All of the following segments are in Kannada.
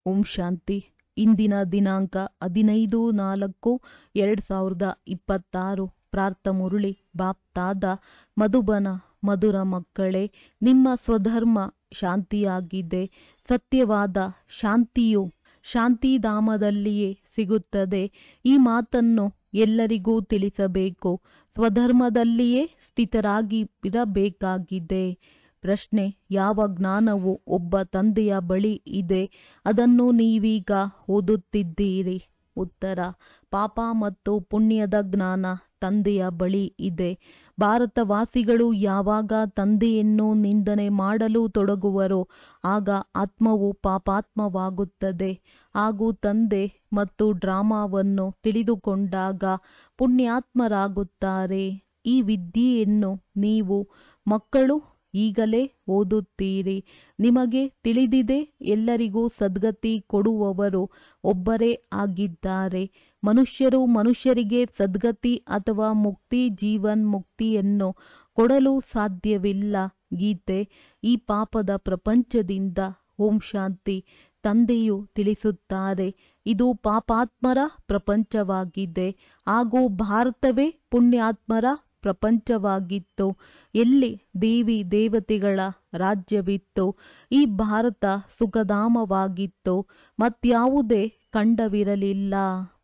ಓಂ ಶಾಂತಿ ಇಂದಿನ ದಿನಾಂಕ ಹದಿನೈದು ನಾಲ್ಕು ಎರಡು ಸಾವಿರದ ಇಪ್ಪತ್ತಾರು ಪ್ರಾರ್ಥ ಮುರಳಿ ಬಾಪ್ತಾದ ಮಧುಬನ ಮಧುರ ಮಕ್ಕಳೇ ನಿಮ್ಮ ಸ್ವಧರ್ಮ ಶಾಂತಿಯಾಗಿದೆ ಸತ್ಯವಾದ ಶಾಂತಿಯು ಶಾಂತಿಧಾಮದಲ್ಲಿಯೇ ಸಿಗುತ್ತದೆ ಈ ಮಾತನ್ನು ಎಲ್ಲರಿಗೂ ತಿಳಿಸಬೇಕು ಸ್ವಧರ್ಮದಲ್ಲಿಯೇ ಸ್ಥಿತರಾಗಿ ಇರಬೇಕಾಗಿದೆ ಪ್ರಶ್ನೆ ಯಾವ ಜ್ಞಾನವು ಒಬ್ಬ ತಂದೆಯ ಬಳಿ ಇದೆ ಅದನ್ನು ನೀವೀಗ ಓದುತ್ತಿದ್ದೀರಿ ಉತ್ತರ ಪಾಪ ಮತ್ತು ಪುಣ್ಯದ ಜ್ಞಾನ ತಂದೆಯ ಬಳಿ ಇದೆ ಭಾರತವಾಸಿಗಳು ಯಾವಾಗ ತಂದೆಯನ್ನು ನಿಂದನೆ ಮಾಡಲು ತೊಡಗುವರೋ ಆಗ ಆತ್ಮವು ಪಾಪಾತ್ಮವಾಗುತ್ತದೆ ಹಾಗೂ ತಂದೆ ಮತ್ತು ಡ್ರಾಮಾವನ್ನು ತಿಳಿದುಕೊಂಡಾಗ ಪುಣ್ಯಾತ್ಮರಾಗುತ್ತಾರೆ ಈ ವಿದ್ಯೆಯನ್ನು ನೀವು ಮಕ್ಕಳು ಈಗಲೇ ಓದುತ್ತೀರಿ ನಿಮಗೆ ತಿಳಿದಿದೆ ಎಲ್ಲರಿಗೂ ಸದ್ಗತಿ ಕೊಡುವವರು ಒಬ್ಬರೇ ಆಗಿದ್ದಾರೆ ಮನುಷ್ಯರು ಮನುಷ್ಯರಿಗೆ ಸದ್ಗತಿ ಅಥವಾ ಮುಕ್ತಿ ಜೀವನ್ ಮುಕ್ತಿಯನ್ನು ಕೊಡಲು ಸಾಧ್ಯವಿಲ್ಲ ಗೀತೆ ಈ ಪಾಪದ ಪ್ರಪಂಚದಿಂದ ಓಂ ಶಾಂತಿ ತಂದೆಯು ತಿಳಿಸುತ್ತಾರೆ ಇದು ಪಾಪಾತ್ಮರ ಪ್ರಪಂಚವಾಗಿದೆ ಹಾಗೂ ಭಾರತವೇ ಪುಣ್ಯಾತ್ಮರ ಪ್ರಪಂಚವಾಗಿತ್ತು ಎಲ್ಲಿ ದೇವಿ ದೇವತೆಗಳ ರಾಜ್ಯವಿತ್ತು ಈ ಭಾರತ ಸುಖಧಾಮವಾಗಿತ್ತು ಮತ್ಯಾವುದೇ ಖಂಡವಿರಲಿಲ್ಲ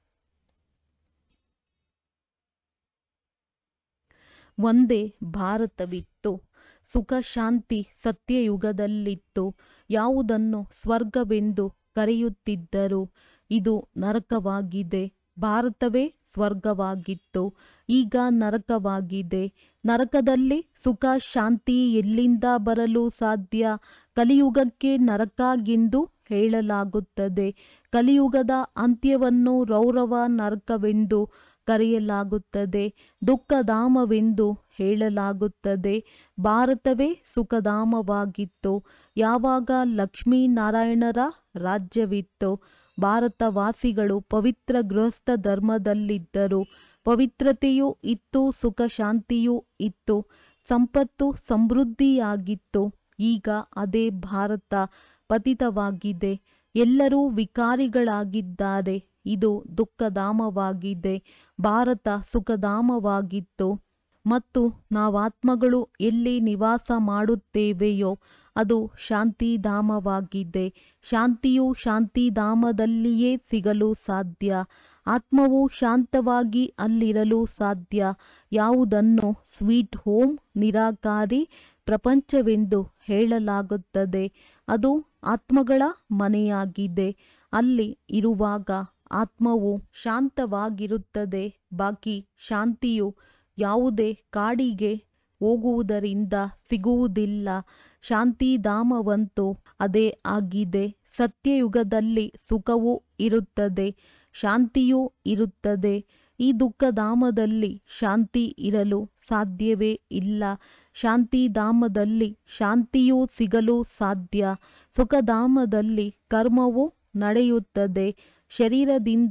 ಒಂದೇ ಭಾರತವಿತ್ತು ಸುಖ ಶಾಂತಿ ಸತ್ಯಯುಗದಲ್ಲಿತ್ತು ಯಾವುದನ್ನು ಸ್ವರ್ಗವೆಂದು ಕರೆಯುತ್ತಿದ್ದರು ಇದು ನರಕವಾಗಿದೆ ಭಾರತವೇ ಸ್ವರ್ಗವಾಗಿತ್ತು ಈಗ ನರಕವಾಗಿದೆ ನರಕದಲ್ಲಿ ಸುಖ ಶಾಂತಿ ಎಲ್ಲಿಂದ ಬರಲು ಸಾಧ್ಯ ಕಲಿಯುಗಕ್ಕೆ ನರಕ ಎಂದು ಹೇಳಲಾಗುತ್ತದೆ ಕಲಿಯುಗದ ಅಂತ್ಯವನ್ನು ರೌರವ ನರಕವೆಂದು ಕರೆಯಲಾಗುತ್ತದೆ ದುಃಖಧಾಮವೆಂದು ಹೇಳಲಾಗುತ್ತದೆ ಭಾರತವೇ ಸುಖಧಾಮವಾಗಿತ್ತು ಯಾವಾಗ ಲಕ್ಷ್ಮೀನಾರಾಯಣರ ರಾಜ್ಯವಿತ್ತು ಭಾರತವಾಸಿಗಳು ಪವಿತ್ರ ಗೃಹಸ್ಥ ಧರ್ಮದಲ್ಲಿದ್ದರು ಪವಿತ್ರತೆಯೂ ಇತ್ತು ಸುಖ ಶಾಂತಿಯೂ ಇತ್ತು ಸಂಪತ್ತು ಸಮೃದ್ಧಿಯಾಗಿತ್ತು ಈಗ ಅದೇ ಭಾರತ ಪತಿತವಾಗಿದೆ ಎಲ್ಲರೂ ವಿಕಾರಿಗಳಾಗಿದ್ದಾರೆ ಇದು ದುಃಖಧಾಮವಾಗಿದೆ ಭಾರತ ಸುಖಧಾಮವಾಗಿತ್ತು ಮತ್ತು ನಾವಾತ್ಮಗಳು ಎಲ್ಲಿ ನಿವಾಸ ಮಾಡುತ್ತೇವೆಯೋ ಅದು ಶಾಂತಿಧಾಮವಾಗಿದೆ ಶಾಂತಿಯು ಶಾಂತಿಧಾಮದಲ್ಲಿಯೇ ಸಿಗಲು ಸಾಧ್ಯ ಆತ್ಮವು ಶಾಂತವಾಗಿ ಅಲ್ಲಿರಲು ಸಾಧ್ಯ ಯಾವುದನ್ನು ಸ್ವೀಟ್ ಹೋಮ್ ನಿರಾಕಾರಿ ಪ್ರಪಂಚವೆಂದು ಹೇಳಲಾಗುತ್ತದೆ ಅದು ಆತ್ಮಗಳ ಮನೆಯಾಗಿದೆ ಅಲ್ಲಿ ಇರುವಾಗ ಆತ್ಮವು ಶಾಂತವಾಗಿರುತ್ತದೆ ಬಾಕಿ ಶಾಂತಿಯು ಯಾವುದೇ ಕಾಡಿಗೆ ಹೋಗುವುದರಿಂದ ಸಿಗುವುದಿಲ್ಲ ಶಾಂತಿಧಾಮವಂತೂ ಅದೇ ಆಗಿದೆ ಸತ್ಯಯುಗದಲ್ಲಿ ಸುಖವೂ ಇರುತ್ತದೆ ಶಾಂತಿಯೂ ಇರುತ್ತದೆ ಈ ದುಃಖಧಾಮದಲ್ಲಿ ಶಾಂತಿ ಇರಲು ಸಾಧ್ಯವೇ ಇಲ್ಲ ಶಾಂತಿಧಾಮದಲ್ಲಿ ಶಾಂತಿಯೂ ಸಿಗಲು ಸಾಧ್ಯ ಸುಖಧಾಮದಲ್ಲಿ ಕರ್ಮವು ನಡೆಯುತ್ತದೆ ಶರೀರದಿಂದ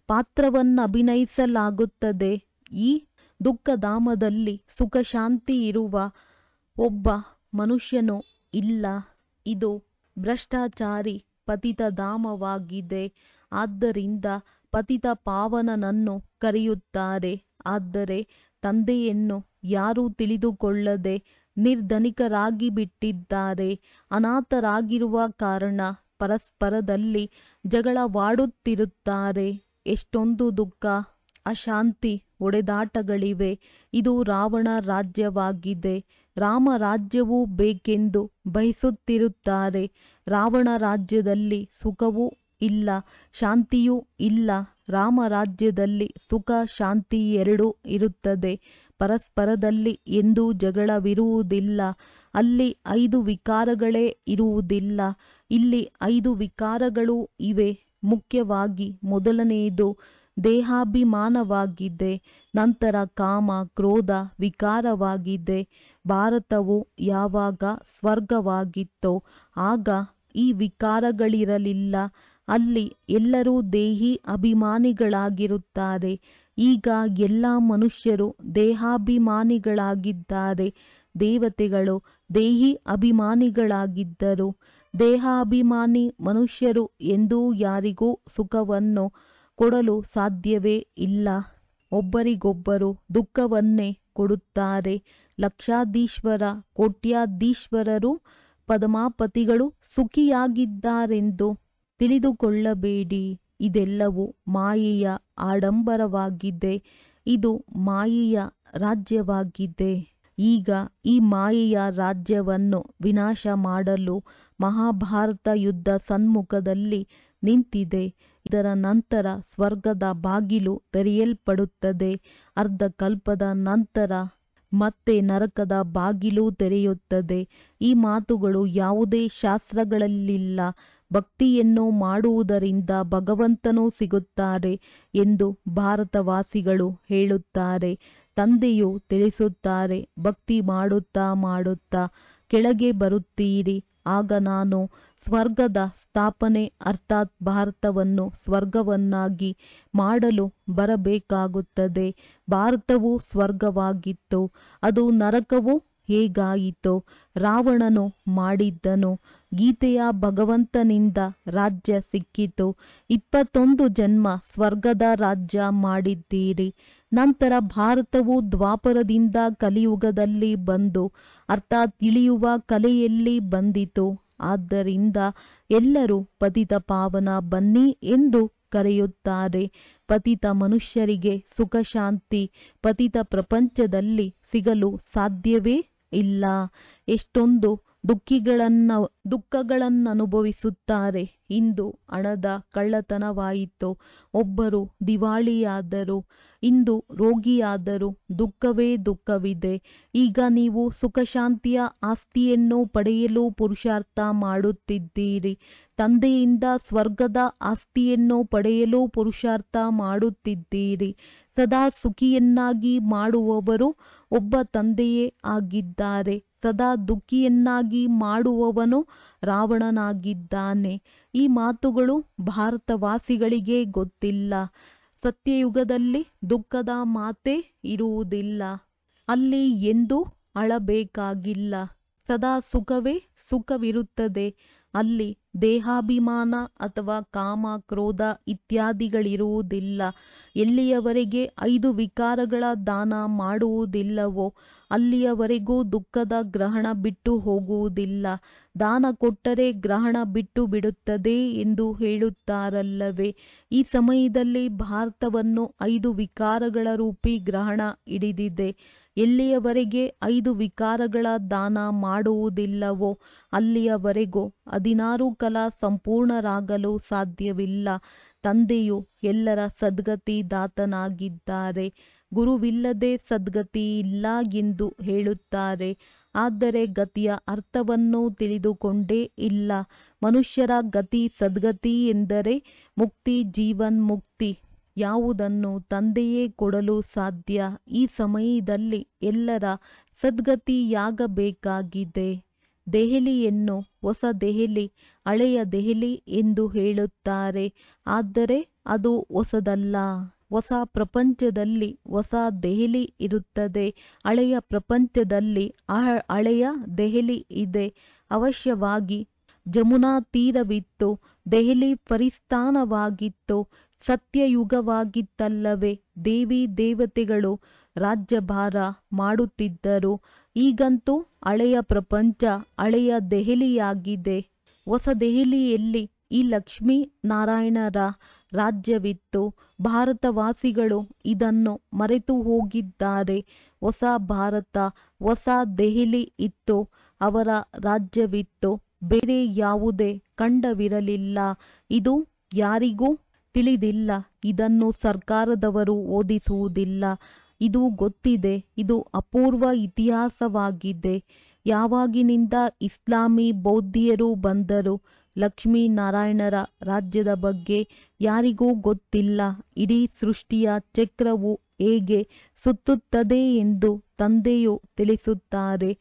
ಪಾತ್ರವನ್ನಭಿನಯಿಸಲಾಗುತ್ತದೆ ಈ ದುಃಖಧಾಮದಲ್ಲಿ ಸುಖ ಶಾಂತಿ ಇರುವ ಒಬ್ಬ ಮನುಷ್ಯನು ಇಲ್ಲ ಇದು ಭ್ರಷ್ಟಾಚಾರಿ ಪತಿತಧಾಮವಾಗಿದೆ ಆದ್ದರಿಂದ ಪತಿತ ಪಾವನನನ್ನು ಕರೆಯುತ್ತಾರೆ ಆದರೆ ತಂದೆಯನ್ನು ಯಾರೂ ತಿಳಿದುಕೊಳ್ಳದೆ ನಿರ್ಧನಿಕರಾಗಿ ಬಿಟ್ಟಿದ್ದಾರೆ ಅನಾಥರಾಗಿರುವ ಕಾರಣ ಪರಸ್ಪರದಲ್ಲಿ ಜಗಳವಾಡುತ್ತಿರುತ್ತಾರೆ ಎಷ್ಟೊಂದು ದುಃಖ ಅಶಾಂತಿ ಹೊಡೆದಾಟಗಳಿವೆ ಇದು ರಾವಣ ರಾಜ್ಯವಾಗಿದೆ ರಾಮ ರಾಜ್ಯವೂ ಬೇಕೆಂದು ಬಯಸುತ್ತಿರುತ್ತಾರೆ ರಾವಣ ರಾಜ್ಯದಲ್ಲಿ ಸುಖವೂ ಇಲ್ಲ ಶಾಂತಿಯೂ ಇಲ್ಲ ರಾಮ ರಾಜ್ಯದಲ್ಲಿ ಸುಖ ಶಾಂತಿ ಎರಡೂ ಇರುತ್ತದೆ ಪರಸ್ಪರದಲ್ಲಿ ಎಂದೂ ಜಗಳವಿರುವುದಿಲ್ಲ ಅಲ್ಲಿ ಐದು ವಿಕಾರಗಳೇ ಇರುವುದಿಲ್ಲ ಇಲ್ಲಿ ಐದು ವಿಕಾರಗಳು ಇವೆ ಮುಖ್ಯವಾಗಿ ಮೊದಲನೆಯದು ದೇಹಾಭಿಮಾನವಾಗಿದೆ ನಂತರ ಕಾಮ ಕ್ರೋಧ ವಿಕಾರವಾಗಿದೆ ಭಾರತವು ಯಾವಾಗ ಸ್ವರ್ಗವಾಗಿತ್ತೋ ಆಗ ಈ ವಿಕಾರಗಳಿರಲಿಲ್ಲ ಅಲ್ಲಿ ಎಲ್ಲರೂ ದೇಹಿ ಅಭಿಮಾನಿಗಳಾಗಿರುತ್ತಾರೆ ಈಗ ಎಲ್ಲ ಮನುಷ್ಯರು ದೇಹಾಭಿಮಾನಿಗಳಾಗಿದ್ದಾರೆ ದೇವತೆಗಳು ದೇಹಿ ಅಭಿಮಾನಿಗಳಾಗಿದ್ದರು ದೇಹಾಭಿಮಾನಿ ಮನುಷ್ಯರು ಎಂದೂ ಯಾರಿಗೂ ಸುಖವನ್ನು ಕೊಡಲು ಸಾಧ್ಯವೇ ಇಲ್ಲ ಒಬ್ಬರಿಗೊಬ್ಬರು ದುಃಖವನ್ನೇ ಕೊಡುತ್ತಾರೆ ಲಕ್ಷಾಧೀಶ್ವರ ಕೋಟ್ಯಾಧೀಶ್ವರರು ಪದಮಾಪತಿಗಳು ಸುಖಿಯಾಗಿದ್ದಾರೆಂದು ತಿಳಿದುಕೊಳ್ಳಬೇಡಿ ಇದೆಲ್ಲವೂ ಮಾಯೆಯ ಆಡಂಬರವಾಗಿದೆ ಇದು ಮಾಯೆಯ ರಾಜ್ಯವಾಗಿದೆ ಈಗ ಈ ಮಾಯೆಯ ರಾಜ್ಯವನ್ನು ವಿನಾಶ ಮಾಡಲು ಮಹಾಭಾರತ ಯುದ್ಧ ಸನ್ಮುಖದಲ್ಲಿ ನಿಂತಿದೆ ಇದರ ನಂತರ ಸ್ವರ್ಗದ ಬಾಗಿಲು ತೆರೆಯಲ್ಪಡುತ್ತದೆ ಅರ್ಧ ಕಲ್ಪದ ನಂತರ ಮತ್ತೆ ನರಕದ ಬಾಗಿಲು ತೆರೆಯುತ್ತದೆ ಈ ಮಾತುಗಳು ಯಾವುದೇ ಶಾಸ್ತ್ರಗಳಲ್ಲಿಲ್ಲ ಭಕ್ತಿಯನ್ನು ಮಾಡುವುದರಿಂದ ಭಗವಂತನು ಸಿಗುತ್ತಾರೆ ಎಂದು ಭಾರತವಾಸಿಗಳು ಹೇಳುತ್ತಾರೆ ತಂದೆಯು ತಿಳಿಸುತ್ತಾರೆ ಭಕ್ತಿ ಮಾಡುತ್ತಾ ಮಾಡುತ್ತಾ ಕೆಳಗೆ ಬರುತ್ತೀರಿ ಆಗ ನಾನು ಸ್ವರ್ಗದ ಸ್ಥಾಪನೆ ಅರ್ಥಾತ್ ಭಾರತವನ್ನು ಸ್ವರ್ಗವನ್ನಾಗಿ ಮಾಡಲು ಬರಬೇಕಾಗುತ್ತದೆ ಭಾರತವು ಸ್ವರ್ಗವಾಗಿತ್ತು ಅದು ನರಕವು ಹೇಗಾಯಿತು ರಾವಣನು ಮಾಡಿದ್ದನು ಗೀತೆಯ ಭಗವಂತನಿಂದ ರಾಜ್ಯ ಸಿಕ್ಕಿತು ಇಪ್ಪತ್ತೊಂದು ಜನ್ಮ ಸ್ವರ್ಗದ ರಾಜ್ಯ ಮಾಡಿದ್ದೀರಿ ನಂತರ ಭಾರತವು ದ್ವಾಪರದಿಂದ ಕಲಿಯುಗದಲ್ಲಿ ಬಂದು ಅರ್ಥಾತ್ ಇಳಿಯುವ ಕಲೆಯಲ್ಲಿ ಬಂದಿತು ಆದ್ದರಿಂದ ಎಲ್ಲರೂ ಪತಿತ ಪಾವನ ಬನ್ನಿ ಎಂದು ಕರೆಯುತ್ತಾರೆ ಪತಿತ ಮನುಷ್ಯರಿಗೆ ಸುಖ ಶಾಂತಿ ಪತಿತ ಪ್ರಪಂಚದಲ್ಲಿ ಸಿಗಲು ಸಾಧ್ಯವೇ ಇಲ್ಲ ಎಷ್ಟೊಂದು ದುಃಖಿಗಳನ್ನ ದುಃಖಗಳನ್ನನುಭವಿಸುತ್ತಾರೆ ಇಂದು ಹಣದ ಕಳ್ಳತನವಾಯಿತು ಒಬ್ಬರು ದಿವಾಳಿಯಾದರು ಇಂದು ರೋಗಿಯಾದರು ದುಃಖವೇ ದುಃಖವಿದೆ ಈಗ ನೀವು ಸುಖ ಶಾಂತಿಯ ಆಸ್ತಿಯನ್ನು ಪಡೆಯಲು ಪುರುಷಾರ್ಥ ಮಾಡುತ್ತಿದ್ದೀರಿ ತಂದೆಯಿಂದ ಸ್ವರ್ಗದ ಆಸ್ತಿಯನ್ನು ಪಡೆಯಲು ಪುರುಷಾರ್ಥ ಮಾಡುತ್ತಿದ್ದೀರಿ ಸದಾ ಸುಖಿಯನ್ನಾಗಿ ಮಾಡುವವರು ಒಬ್ಬ ತಂದೆಯೇ ಆಗಿದ್ದಾರೆ ಸದಾ ದುಃಖಿಯನ್ನಾಗಿ ಮಾಡುವವನು ರಾವಣನಾಗಿದ್ದಾನೆ ಈ ಮಾತುಗಳು ಭಾರತವಾಸಿಗಳಿಗೆ ಗೊತ್ತಿಲ್ಲ ಸತ್ಯಯುಗದಲ್ಲಿ ದುಃಖದ ಮಾತೇ ಇರುವುದಿಲ್ಲ ಅಲ್ಲಿ ಎಂದೂ ಅಳಬೇಕಾಗಿಲ್ಲ ಸದಾ ಸುಖವೇ ಸುಖವಿರುತ್ತದೆ ಅಲ್ಲಿ ದೇಹಾಭಿಮಾನ ಅಥವಾ ಕಾಮ ಕ್ರೋಧ ಇತ್ಯಾದಿಗಳಿರುವುದಿಲ್ಲ ಎಲ್ಲಿಯವರೆಗೆ ಐದು ವಿಕಾರಗಳ ದಾನ ಮಾಡುವುದಿಲ್ಲವೋ ಅಲ್ಲಿಯವರೆಗೂ ದುಃಖದ ಗ್ರಹಣ ಬಿಟ್ಟು ಹೋಗುವುದಿಲ್ಲ ದಾನ ಕೊಟ್ಟರೆ ಗ್ರಹಣ ಬಿಟ್ಟು ಬಿಡುತ್ತದೆ ಎಂದು ಹೇಳುತ್ತಾರಲ್ಲವೇ ಈ ಸಮಯದಲ್ಲಿ ಭಾರತವನ್ನು ಐದು ವಿಕಾರಗಳ ರೂಪಿ ಗ್ರಹಣ ಹಿಡಿದಿದೆ ಎಲ್ಲಿಯವರೆಗೆ ಐದು ವಿಕಾರಗಳ ದಾನ ಮಾಡುವುದಿಲ್ಲವೋ ಅಲ್ಲಿಯವರೆಗೂ ಹದಿನಾರು ಕಲಾ ಸಂಪೂರ್ಣರಾಗಲು ಸಾಧ್ಯವಿಲ್ಲ ತಂದೆಯು ಎಲ್ಲರ ಸದ್ಗತಿ ದಾತನಾಗಿದ್ದಾರೆ ಗುರುವಿಲ್ಲದೆ ಸದ್ಗತಿ ಇಲ್ಲ ಎಂದು ಹೇಳುತ್ತಾರೆ ಆದರೆ ಗತಿಯ ಅರ್ಥವನ್ನು ತಿಳಿದುಕೊಂಡೇ ಇಲ್ಲ ಮನುಷ್ಯರ ಗತಿ ಸದ್ಗತಿ ಎಂದರೆ ಮುಕ್ತಿ ಜೀವನ್ಮುಕ್ತಿ ಯಾವುದನ್ನು ತಂದೆಯೇ ಕೊಡಲು ಸಾಧ್ಯ ಈ ಸಮಯದಲ್ಲಿ ಎಲ್ಲರ ಸದ್ಗತಿಯಾಗಬೇಕಾಗಿದೆ ದೆಹಲಿಯನ್ನು ಹೊಸ ದೆಹಲಿ ಹಳೆಯ ದೆಹಲಿ ಎಂದು ಹೇಳುತ್ತಾರೆ ಆದರೆ ಅದು ಹೊಸದಲ್ಲ ಹೊಸ ಪ್ರಪಂಚದಲ್ಲಿ ಹೊಸ ದೆಹಲಿ ಇರುತ್ತದೆ ಹಳೆಯ ಪ್ರಪಂಚದಲ್ಲಿ ಹಳೆಯ ದೆಹಲಿ ಇದೆ ಅವಶ್ಯವಾಗಿ ಜಮುನಾ ತೀರವಿತ್ತು ದೆಹಲಿ ಪರಿಸ್ಥಾನವಾಗಿತ್ತು ಸತ್ಯಯುಗವಾಗಿತ್ತಲ್ಲವೇ ದೇವಿ ದೇವತೆಗಳು ರಾಜ್ಯಭಾರ ಮಾಡುತ್ತಿದ್ದರು ಈಗಂತೂ ಹಳೆಯ ಪ್ರಪಂಚ ಹಳೆಯ ದೆಹಲಿಯಾಗಿದೆ ಹೊಸ ದೆಹಲಿಯಲ್ಲಿ ಈ ಲಕ್ಷ್ಮೀ ನಾರಾಯಣರ ರಾಜ್ಯವಿತ್ತು ಭಾರತವಾಸಿಗಳು ಇದನ್ನು ಮರೆತು ಹೋಗಿದ್ದಾರೆ ಹೊಸ ಭಾರತ ಹೊಸ ದೆಹಲಿ ಇತ್ತು ಅವರ ರಾಜ್ಯವಿತ್ತು ಬೇರೆ ಯಾವುದೇ ಖಂಡವಿರಲಿಲ್ಲ ಇದು ಯಾರಿಗೂ ತಿಳಿದಿಲ್ಲ ಇದನ್ನು ಸರ್ಕಾರದವರು ಓದಿಸುವುದಿಲ್ಲ ಇದು ಗೊತ್ತಿದೆ ಇದು ಅಪೂರ್ವ ಇತಿಹಾಸವಾಗಿದೆ ಯಾವಾಗಿನಿಂದ ಇಸ್ಲಾಮೀ ಬೌದ್ಧಿಯರು ಬಂದರು ಲಕ್ಷ್ಮೀನಾರಾಯಣರ ರಾಜ್ಯದ ಬಗ್ಗೆ ಯಾರಿಗೂ ಗೊತ್ತಿಲ್ಲ ಇಡೀ ಸೃಷ್ಟಿಯ ಚಕ್ರವು ಹೇಗೆ ಸುತ್ತುತ್ತದೆ ಎಂದು ತಂದೆಯು ತಿಳಿಸುತ್ತಾರೆ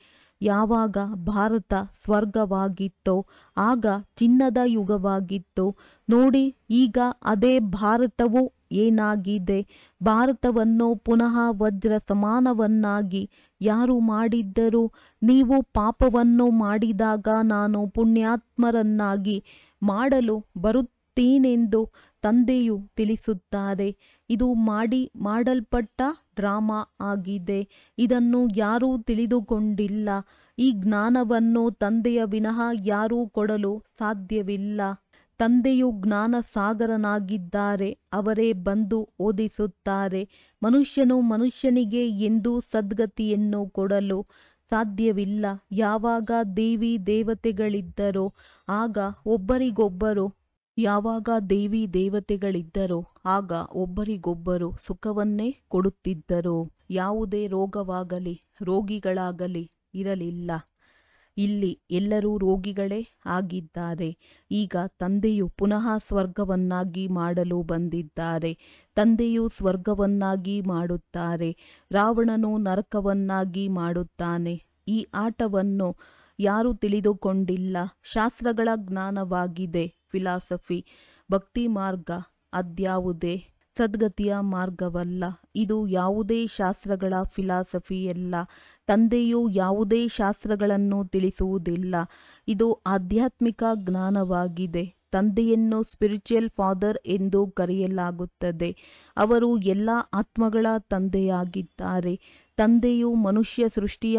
ಯಾವಾಗ ಭಾರತ ಸ್ವರ್ಗವಾಗಿತ್ತೋ ಆಗ ಚಿನ್ನದ ಯುಗವಾಗಿತ್ತು ನೋಡಿ ಈಗ ಅದೇ ಭಾರತವು ಏನಾಗಿದೆ ಭಾರತವನ್ನು ಪುನಃ ವಜ್ರ ಸಮಾನವನ್ನಾಗಿ ಯಾರು ಮಾಡಿದ್ದರು ನೀವು ಪಾಪವನ್ನು ಮಾಡಿದಾಗ ನಾನು ಪುಣ್ಯಾತ್ಮರನ್ನಾಗಿ ಮಾಡಲು ಬರುತ್ತೀನೆಂದು ತಂದೆಯು ತಿಳಿಸುತ್ತಾರೆ ಇದು ಮಾಡಿ ಮಾಡಲ್ಪಟ್ಟ ಡ್ರಾಮಾ ಆಗಿದೆ ಇದನ್ನು ಯಾರೂ ತಿಳಿದುಕೊಂಡಿಲ್ಲ ಈ ಜ್ಞಾನವನ್ನು ತಂದೆಯ ವಿನಃ ಯಾರೂ ಕೊಡಲು ಸಾಧ್ಯವಿಲ್ಲ ತಂದೆಯು ಜ್ಞಾನ ಸಾಗರನಾಗಿದ್ದಾರೆ ಅವರೇ ಬಂದು ಓದಿಸುತ್ತಾರೆ ಮನುಷ್ಯನು ಮನುಷ್ಯನಿಗೆ ಎಂದೂ ಸದ್ಗತಿಯನ್ನು ಕೊಡಲು ಸಾಧ್ಯವಿಲ್ಲ ಯಾವಾಗ ದೇವಿ ದೇವತೆಗಳಿದ್ದರೋ ಆಗ ಒಬ್ಬರಿಗೊಬ್ಬರು ಯಾವಾಗ ದೇವಿ ದೇವತೆಗಳಿದ್ದರೋ ಆಗ ಒಬ್ಬರಿಗೊಬ್ಬರು ಸುಖವನ್ನೇ ಕೊಡುತ್ತಿದ್ದರು ಯಾವುದೇ ರೋಗವಾಗಲಿ ರೋಗಿಗಳಾಗಲಿ ಇರಲಿಲ್ಲ ಇಲ್ಲಿ ಎಲ್ಲರೂ ರೋಗಿಗಳೇ ಆಗಿದ್ದಾರೆ ಈಗ ತಂದೆಯು ಪುನಃ ಸ್ವರ್ಗವನ್ನಾಗಿ ಮಾಡಲು ಬಂದಿದ್ದಾರೆ ತಂದೆಯು ಸ್ವರ್ಗವನ್ನಾಗಿ ಮಾಡುತ್ತಾರೆ ರಾವಣನು ನರಕವನ್ನಾಗಿ ಮಾಡುತ್ತಾನೆ ಈ ಆಟವನ್ನು ಯಾರೂ ತಿಳಿದುಕೊಂಡಿಲ್ಲ ಶಾಸ್ತ್ರಗಳ ಜ್ಞಾನವಾಗಿದೆ ಫಿಲಾಸಫಿ ಭಕ್ತಿ ಮಾರ್ಗ ಅದ್ಯಾವುದೇ ಸದ್ಗತಿಯ ಮಾರ್ಗವಲ್ಲ ಇದು ಯಾವುದೇ ಶಾಸ್ತ್ರಗಳ ಫಿಲಾಸಫಿಯಲ್ಲ ತಂದೆಯು ಯಾವುದೇ ಶಾಸ್ತ್ರಗಳನ್ನು ತಿಳಿಸುವುದಿಲ್ಲ ಇದು ಆಧ್ಯಾತ್ಮಿಕ ಜ್ಞಾನವಾಗಿದೆ ತಂದೆಯನ್ನು ಸ್ಪಿರಿಚುವಲ್ ಫಾದರ್ ಎಂದು ಕರೆಯಲಾಗುತ್ತದೆ ಅವರು ಎಲ್ಲ ಆತ್ಮಗಳ ತಂದೆಯಾಗಿದ್ದಾರೆ ತಂದೆಯು ಮನುಷ್ಯ ಸೃಷ್ಟಿಯ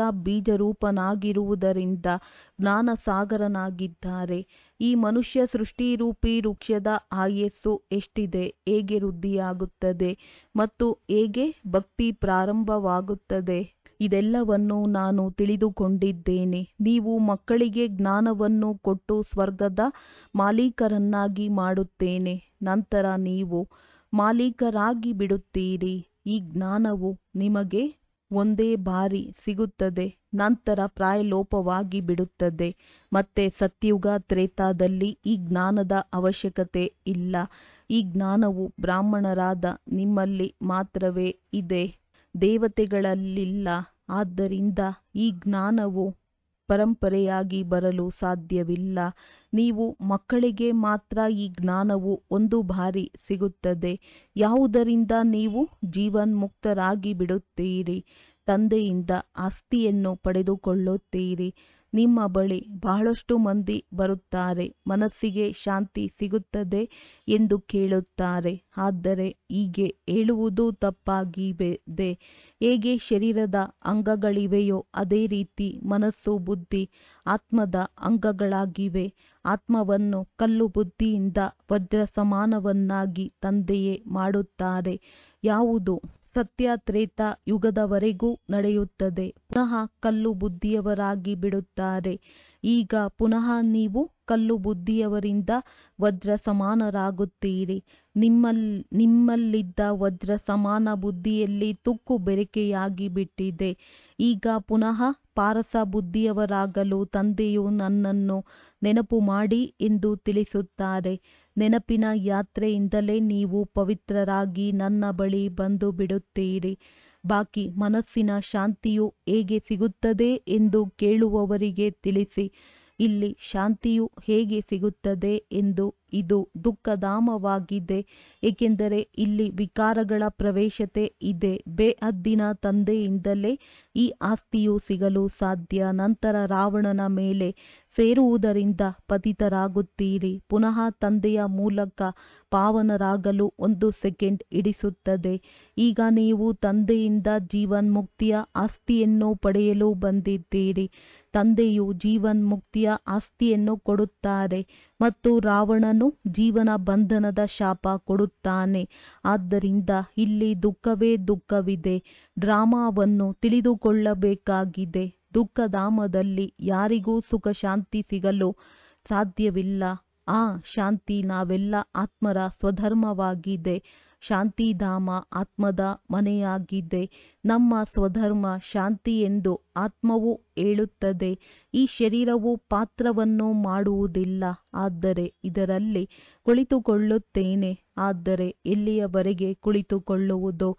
ಬೀಜರೂಪನಾಗಿರುವುದರಿಂದ ಜ್ಞಾನ ಸಾಗರನಾಗಿದ್ದಾರೆ ಈ ಮನುಷ್ಯ ಸೃಷ್ಟಿರೂಪಿ ವೃಕ್ಷದ ಆಯಸ್ಸು ಎಷ್ಟಿದೆ ಹೇಗೆ ವೃದ್ಧಿಯಾಗುತ್ತದೆ ಮತ್ತು ಹೇಗೆ ಭಕ್ತಿ ಪ್ರಾರಂಭವಾಗುತ್ತದೆ ಇದೆಲ್ಲವನ್ನು ನಾನು ತಿಳಿದುಕೊಂಡಿದ್ದೇನೆ ನೀವು ಮಕ್ಕಳಿಗೆ ಜ್ಞಾನವನ್ನು ಕೊಟ್ಟು ಸ್ವರ್ಗದ ಮಾಲೀಕರನ್ನಾಗಿ ಮಾಡುತ್ತೇನೆ ನಂತರ ನೀವು ಮಾಲೀಕರಾಗಿ ಬಿಡುತ್ತೀರಿ ಈ ಜ್ಞಾನವು ನಿಮಗೆ ಒಂದೇ ಬಾರಿ ಸಿಗುತ್ತದೆ ನಂತರ ಪ್ರಾಯಲೋಪವಾಗಿ ಬಿಡುತ್ತದೆ ಮತ್ತೆ ಸತ್ಯುಗ ತ್ರೇತಾದಲ್ಲಿ ಈ ಜ್ಞಾನದ ಅವಶ್ಯಕತೆ ಇಲ್ಲ ಈ ಜ್ಞಾನವು ಬ್ರಾಹ್ಮಣರಾದ ನಿಮ್ಮಲ್ಲಿ ಮಾತ್ರವೇ ಇದೆ ದೇವತೆಗಳಲ್ಲಿಲ್ಲ ಆದ್ದರಿಂದ ಈ ಜ್ಞಾನವು ಪರಂಪರೆಯಾಗಿ ಬರಲು ಸಾಧ್ಯವಿಲ್ಲ ನೀವು ಮಕ್ಕಳಿಗೆ ಮಾತ್ರ ಈ ಜ್ಞಾನವು ಒಂದು ಬಾರಿ ಸಿಗುತ್ತದೆ ಯಾವುದರಿಂದ ನೀವು ಜೀವನ್ಮುಕ್ತರಾಗಿ ಬಿಡುತ್ತೀರಿ ತಂದೆಯಿಂದ ಆಸ್ತಿಯನ್ನು ಪಡೆದುಕೊಳ್ಳುತ್ತೀರಿ ನಿಮ್ಮ ಬಳಿ ಬಹಳಷ್ಟು ಮಂದಿ ಬರುತ್ತಾರೆ ಮನಸ್ಸಿಗೆ ಶಾಂತಿ ಸಿಗುತ್ತದೆ ಎಂದು ಕೇಳುತ್ತಾರೆ ಆದರೆ ಹೀಗೆ ಹೇಳುವುದು ತಪ್ಪಾಗಿದೆ ಹೇಗೆ ಶರೀರದ ಅಂಗಗಳಿವೆಯೋ ಅದೇ ರೀತಿ ಮನಸ್ಸು ಬುದ್ಧಿ ಆತ್ಮದ ಅಂಗಗಳಾಗಿವೆ ಆತ್ಮವನ್ನು ಕಲ್ಲು ಬುದ್ಧಿಯಿಂದ ವಜ್ರ ಸಮಾನವನ್ನಾಗಿ ತಂದೆಯೇ ಮಾಡುತ್ತಾರೆ ಯಾವುದು ಸತ್ಯ ತ್ರೇತ ಯುಗದವರೆಗೂ ನಡೆಯುತ್ತದೆ ಪುನಃ ಕಲ್ಲು ಬುದ್ಧಿಯವರಾಗಿ ಬಿಡುತ್ತಾರೆ ಈಗ ಪುನಃ ನೀವು ಕಲ್ಲು ಬುದ್ಧಿಯವರಿಂದ ವಜ್ರ ಸಮಾನರಾಗುತ್ತೀರಿ ನಿಮ್ಮಲ್ ನಿಮ್ಮಲ್ಲಿದ್ದ ವಜ್ರ ಸಮಾನ ಬುದ್ಧಿಯಲ್ಲಿ ತುಕ್ಕು ಬೆರಕೆಯಾಗಿ ಬಿಟ್ಟಿದೆ ಈಗ ಪುನಃ ಪಾರಸ ಬುದ್ಧಿಯವರಾಗಲು ತಂದೆಯು ನನ್ನನ್ನು ನೆನಪು ಮಾಡಿ ಎಂದು ತಿಳಿಸುತ್ತಾರೆ ನೆನಪಿನ ಯಾತ್ರೆಯಿಂದಲೇ ನೀವು ಪವಿತ್ರರಾಗಿ ನನ್ನ ಬಳಿ ಬಂದು ಬಿಡುತ್ತೀರಿ ಬಾಕಿ ಮನಸ್ಸಿನ ಶಾಂತಿಯು ಹೇಗೆ ಸಿಗುತ್ತದೆ ಎಂದು ಕೇಳುವವರಿಗೆ ತಿಳಿಸಿ ಇಲ್ಲಿ ಶಾಂತಿಯು ಹೇಗೆ ಸಿಗುತ್ತದೆ ಎಂದು ಇದು ದುಃಖಧಾಮವಾಗಿದೆ ಏಕೆಂದರೆ ಇಲ್ಲಿ ವಿಕಾರಗಳ ಪ್ರವೇಶತೆ ಇದೆ ಬೇಹದ್ದಿನ ತಂದೆಯಿಂದಲೇ ಈ ಆಸ್ತಿಯು ಸಿಗಲು ಸಾಧ್ಯ ನಂತರ ರಾವಣನ ಮೇಲೆ ಸೇರುವುದರಿಂದ ಪತಿತರಾಗುತ್ತೀರಿ ಪುನಃ ತಂದೆಯ ಮೂಲಕ ಪಾವನರಾಗಲು ಒಂದು ಸೆಕೆಂಡ್ ಹಿಡಿಸುತ್ತದೆ ಈಗ ನೀವು ತಂದೆಯಿಂದ ಜೀವನ್ಮುಕ್ತಿಯ ಆಸ್ತಿಯನ್ನು ಪಡೆಯಲು ಬಂದಿದ್ದೀರಿ ತಂದೆಯು ಜೀವನ್ಮುಕ್ತಿಯ ಆಸ್ತಿಯನ್ನು ಕೊಡುತ್ತಾರೆ ಮತ್ತು ರಾವಣನು ಜೀವನ ಬಂಧನದ ಶಾಪ ಕೊಡುತ್ತಾನೆ ಆದ್ದರಿಂದ ಇಲ್ಲಿ ದುಃಖವೇ ದುಃಖವಿದೆ ಡ್ರಾಮಾವನ್ನು ತಿಳಿದುಕೊಳ್ಳಬೇಕಾಗಿದೆ ದುಃಖಧಾಮದಲ್ಲಿ ಯಾರಿಗೂ ಸುಖ ಶಾಂತಿ ಸಿಗಲು ಸಾಧ್ಯವಿಲ್ಲ ಆ ಶಾಂತಿ ನಾವೆಲ್ಲ ಆತ್ಮರ ಸ್ವಧರ್ಮವಾಗಿದೆ ಶಾಂತಿಧಾಮ ಆತ್ಮದ ಮನೆಯಾಗಿದೆ ನಮ್ಮ ಸ್ವಧರ್ಮ ಶಾಂತಿ ಎಂದು ಆತ್ಮವು ಹೇಳುತ್ತದೆ ಈ ಶರೀರವು ಪಾತ್ರವನ್ನು ಮಾಡುವುದಿಲ್ಲ ಆದರೆ ಇದರಲ್ಲಿ ಕುಳಿತುಕೊಳ್ಳುತ್ತೇನೆ ಆದರೆ ಎಲ್ಲಿಯವರೆಗೆ ಕುಳಿತುಕೊಳ್ಳುವುದು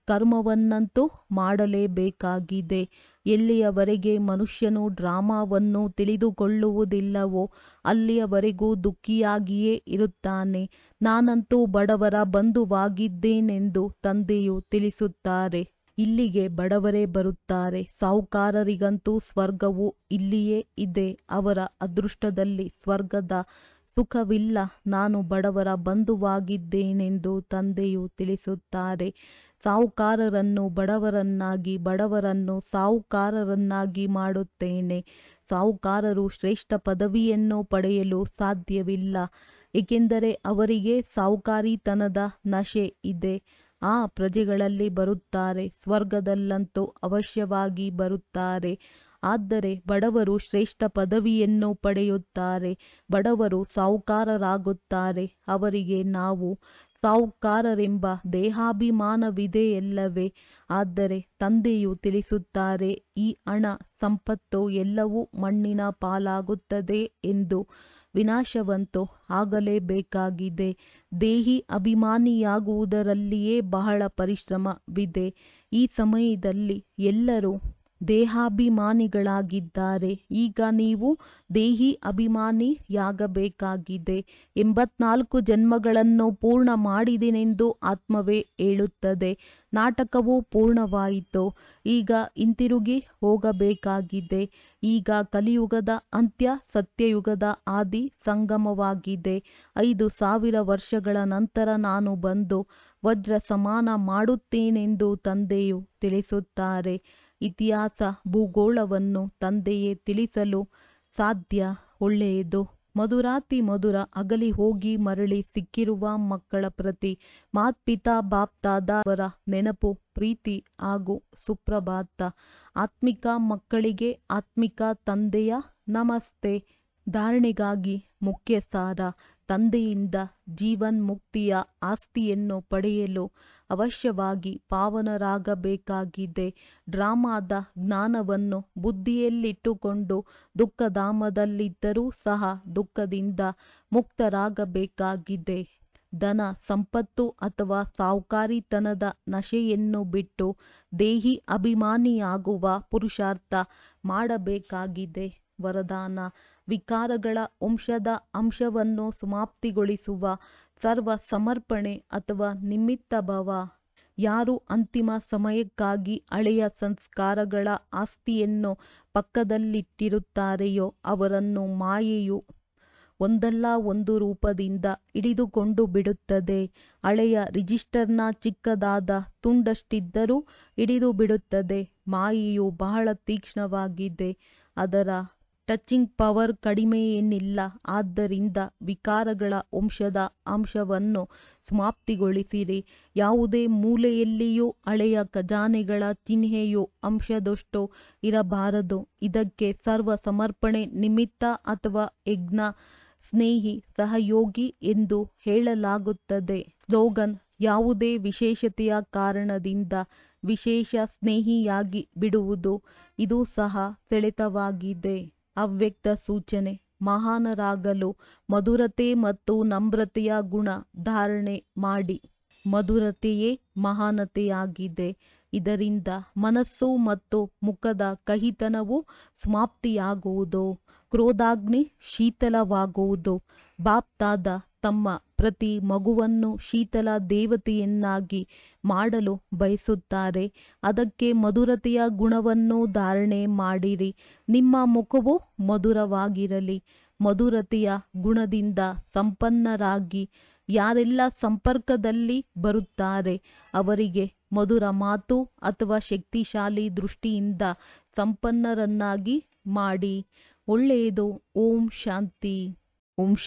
ಕರ್ಮವನ್ನಂತೂ ಮಾಡಲೇಬೇಕಾಗಿದೆ ಎಲ್ಲಿಯವರೆಗೆ ಮನುಷ್ಯನು ಡ್ರಾಮಾವನ್ನು ತಿಳಿದುಕೊಳ್ಳುವುದಿಲ್ಲವೋ ಅಲ್ಲಿಯವರೆಗೂ ದುಃಖಿಯಾಗಿಯೇ ಇರುತ್ತಾನೆ ನಾನಂತೂ ಬಡವರ ಬಂಧುವಾಗಿದ್ದೇನೆಂದು ತಂದೆಯು ತಿಳಿಸುತ್ತಾರೆ ಇಲ್ಲಿಗೆ ಬಡವರೇ ಬರುತ್ತಾರೆ ಸಾಹುಕಾರರಿಗಂತೂ ಸ್ವರ್ಗವು ಇಲ್ಲಿಯೇ ಇದೆ ಅವರ ಅದೃಷ್ಟದಲ್ಲಿ ಸ್ವರ್ಗದ ಸುಖವಿಲ್ಲ ನಾನು ಬಡವರ ಬಂಧುವಾಗಿದ್ದೇನೆಂದು ತಂದೆಯು ತಿಳಿಸುತ್ತಾರೆ ಸಾಹುಕಾರರನ್ನು ಬಡವರನ್ನಾಗಿ ಬಡವರನ್ನು ಸಾಹುಕಾರರನ್ನಾಗಿ ಮಾಡುತ್ತೇನೆ ಸಾಹುಕಾರರು ಶ್ರೇಷ್ಠ ಪದವಿಯನ್ನು ಪಡೆಯಲು ಸಾಧ್ಯವಿಲ್ಲ ಏಕೆಂದರೆ ಅವರಿಗೆ ಸಾಹುಕಾರಿತನದ ನಶೆ ಇದೆ ಆ ಪ್ರಜೆಗಳಲ್ಲಿ ಬರುತ್ತಾರೆ ಸ್ವರ್ಗದಲ್ಲಂತೂ ಅವಶ್ಯವಾಗಿ ಬರುತ್ತಾರೆ ಆದರೆ ಬಡವರು ಶ್ರೇಷ್ಠ ಪದವಿಯನ್ನು ಪಡೆಯುತ್ತಾರೆ ಬಡವರು ಸಾಹುಕಾರರಾಗುತ್ತಾರೆ ಅವರಿಗೆ ನಾವು ಸಾಹುಕಾರರೆಂಬ ದೇಹಾಭಿಮಾನವಿದೆಯಲ್ಲವೇ ಆದರೆ ತಂದೆಯು ತಿಳಿಸುತ್ತಾರೆ ಈ ಹಣ ಸಂಪತ್ತು ಎಲ್ಲವೂ ಮಣ್ಣಿನ ಪಾಲಾಗುತ್ತದೆ ಎಂದು ವಿನಾಶವಂತೂ ಆಗಲೇಬೇಕಾಗಿದೆ ದೇಹಿ ಅಭಿಮಾನಿಯಾಗುವುದರಲ್ಲಿಯೇ ಬಹಳ ಪರಿಶ್ರಮವಿದೆ ಈ ಸಮಯದಲ್ಲಿ ಎಲ್ಲರೂ ದೇಹಾಭಿಮಾನಿಗಳಾಗಿದ್ದಾರೆ ಈಗ ನೀವು ದೇಹಿ ಅಭಿಮಾನಿಯಾಗಬೇಕಾಗಿದೆ ಎಂಬತ್ನಾಲ್ಕು ಜನ್ಮಗಳನ್ನು ಪೂರ್ಣ ಮಾಡಿದೆನೆಂದು ಆತ್ಮವೇ ಹೇಳುತ್ತದೆ ನಾಟಕವು ಪೂರ್ಣವಾಯಿತು ಈಗ ಹಿಂತಿರುಗಿ ಹೋಗಬೇಕಾಗಿದೆ ಈಗ ಕಲಿಯುಗದ ಅಂತ್ಯ ಸತ್ಯಯುಗದ ಆದಿ ಸಂಗಮವಾಗಿದೆ ಐದು ಸಾವಿರ ವರ್ಷಗಳ ನಂತರ ನಾನು ಬಂದು ವಜ್ರ ಸಮಾನ ಮಾಡುತ್ತೇನೆಂದು ತಂದೆಯು ತಿಳಿಸುತ್ತಾರೆ ಇತಿಹಾಸ ಭೂಗೋಳವನ್ನು ತಂದೆಯೇ ತಿಳಿಸಲು ಸಾಧ್ಯ ಒಳ್ಳೆಯದು ಮಧುರಾತಿ ಮಧುರ ಅಗಲಿ ಹೋಗಿ ಮರಳಿ ಸಿಕ್ಕಿರುವ ಮಕ್ಕಳ ಪ್ರತಿ ಮಾತ್ಪಿತಾ ಬಾಪ್ತಾದವರ ನೆನಪು ಪ್ರೀತಿ ಹಾಗೂ ಸುಪ್ರಭಾತ ಆತ್ಮಿಕ ಮಕ್ಕಳಿಗೆ ಆತ್ಮಿಕ ತಂದೆಯ ನಮಸ್ತೆ ಧಾರಣೆಗಾಗಿ ಮುಖ್ಯ ಸಾರ ತಂದೆಯಿಂದ ಜೀವನ್ಮುಕ್ತಿಯ ಆಸ್ತಿಯನ್ನು ಪಡೆಯಲು ಅವಶ್ಯವಾಗಿ ಪಾವನರಾಗಬೇಕಾಗಿದೆ ಡ್ರಾಮಾದ ಜ್ಞಾನವನ್ನು ಬುದ್ಧಿಯಲ್ಲಿಟ್ಟುಕೊಂಡು ದುಃಖಧಾಮದಲ್ಲಿದ್ದರೂ ಸಹ ದುಃಖದಿಂದ ಮುಕ್ತರಾಗಬೇಕಾಗಿದೆ ಧನ ಸಂಪತ್ತು ಅಥವಾ ಸಾಹುಕಾರಿತನದ ನಶೆಯನ್ನು ಬಿಟ್ಟು ದೇಹಿ ಅಭಿಮಾನಿಯಾಗುವ ಪುರುಷಾರ್ಥ ಮಾಡಬೇಕಾಗಿದೆ ವರದಾನ ವಿಕಾರಗಳ ವಂಶದ ಅಂಶವನ್ನು ಸಮಾಪ್ತಿಗೊಳಿಸುವ ಸರ್ವ ಸಮರ್ಪಣೆ ಅಥವಾ ನಿಮಿತ್ತ ಭವ ಯಾರು ಅಂತಿಮ ಸಮಯಕ್ಕಾಗಿ ಹಳೆಯ ಸಂಸ್ಕಾರಗಳ ಆಸ್ತಿಯನ್ನು ಪಕ್ಕದಲ್ಲಿಟ್ಟಿರುತ್ತಾರೆಯೋ ಅವರನ್ನು ಮಾಯೆಯು ಒಂದಲ್ಲ ಒಂದು ರೂಪದಿಂದ ಹಿಡಿದುಕೊಂಡು ಬಿಡುತ್ತದೆ ಹಳೆಯ ರಿಜಿಸ್ಟರ್ನ ಚಿಕ್ಕದಾದ ತುಂಡಷ್ಟಿದ್ದರೂ ಹಿಡಿದು ಬಿಡುತ್ತದೆ ಮಾಯೆಯು ಬಹಳ ತೀಕ್ಷ್ಣವಾಗಿದೆ ಅದರ ಟಚಿಂಗ್ ಪವರ್ ಕಡಿಮೆಯೇನಿಲ್ಲ ಆದ್ದರಿಂದ ವಿಕಾರಗಳ ವಂಶದ ಅಂಶವನ್ನು ಸಮಾಪ್ತಿಗೊಳಿಸಿರಿ ಯಾವುದೇ ಮೂಲೆಯಲ್ಲಿಯೂ ಹಳೆಯ ಖಜಾನೆಗಳ ಚಿಹ್ನೆಯು ಅಂಶದಷ್ಟು ಇರಬಾರದು ಇದಕ್ಕೆ ಸರ್ವ ಸಮರ್ಪಣೆ ನಿಮಿತ್ತ ಅಥವಾ ಯಜ್ಞ ಸ್ನೇಹಿ ಸಹಯೋಗಿ ಎಂದು ಹೇಳಲಾಗುತ್ತದೆ ಸ್ಲೋಗನ್ ಯಾವುದೇ ವಿಶೇಷತೆಯ ಕಾರಣದಿಂದ ವಿಶೇಷ ಸ್ನೇಹಿಯಾಗಿ ಬಿಡುವುದು ಇದು ಸಹ ಸೆಳೆತವಾಗಿದೆ ಅವ್ಯಕ್ತ ಸೂಚನೆ ಮಹಾನರಾಗಲು ಮಧುರತೆ ಮತ್ತು ನಮ್ರತೆಯ ಗುಣ ಧಾರಣೆ ಮಾಡಿ ಮಧುರತೆಯೇ ಮಹಾನತೆಯಾಗಿದೆ ಇದರಿಂದ ಮನಸ್ಸು ಮತ್ತು ಮುಖದ ಕಹಿತನವು ಸಮಾಪ್ತಿಯಾಗುವುದು ಕ್ರೋಧಾಗ್ನಿ ಶೀತಲವಾಗುವುದು ಬಾಪ್ತಾದ ತಮ್ಮ ಪ್ರತಿ ಮಗುವನ್ನು ಶೀತಲ ದೇವತೆಯನ್ನಾಗಿ ಮಾಡಲು ಬಯಸುತ್ತಾರೆ ಅದಕ್ಕೆ ಮಧುರತೆಯ ಗುಣವನ್ನು ಧಾರಣೆ ಮಾಡಿರಿ ನಿಮ್ಮ ಮುಖವು ಮಧುರವಾಗಿರಲಿ ಮಧುರತೆಯ ಗುಣದಿಂದ ಸಂಪನ್ನರಾಗಿ ಯಾರೆಲ್ಲ ಸಂಪರ್ಕದಲ್ಲಿ ಬರುತ್ತಾರೆ ಅವರಿಗೆ ಮಧುರ ಮಾತು ಅಥವಾ ಶಕ್ತಿಶಾಲಿ ದೃಷ್ಟಿಯಿಂದ ಸಂಪನ್ನರನ್ನಾಗಿ ಮಾಡಿ ಒಳ್ಳೆಯದು ಓಂ ಶಾಂತಿ ಓಂ